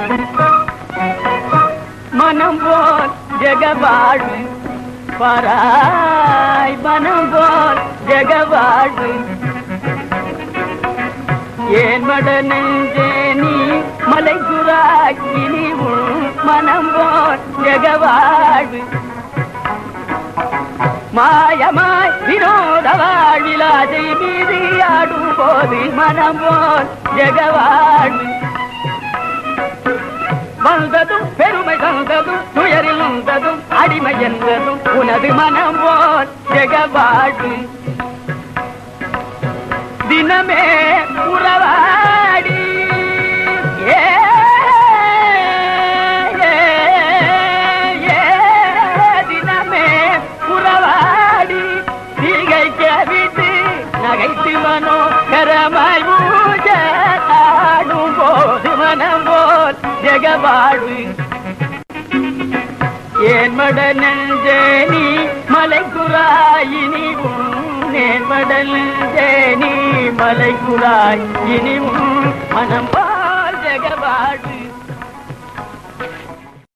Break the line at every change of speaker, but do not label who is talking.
மனம் போல் ஜெகவாழ்வு பராய் மனம் போல் ஜெகவாழ்வு ஏன் மட நெஞ்சே நீ மலைக்குறாக்கினி உன் மனம் போல் ஜெகவாழ்வு மாயமாய் வினோத வாழ்விலாசை மீது ஆடும் போது மனம் போல் ஜெகவாழ்வு வந்ததும் பெருமை தந்ததும் துயரில் நொந்ததும் அடிமை என்பதும் உனது மனம் போல் ஜெகவாழ்வு தினமே உறவாடி ஏ, ஏ, ஏ, தினமே உறவாடி திகைக்க விட்டு நகைத்து மனோ கரமாய் மூஜ ஆடும் போது மனம் போல் ஜெகவாழ்வு ஏன் மட நெஞ்சே நீ மலைக்குறாயினி உன் மடல் நெஞ்சே நீ மலைக்குறாய் இனி உன் மனம் பால் ஜெகவாழ்வு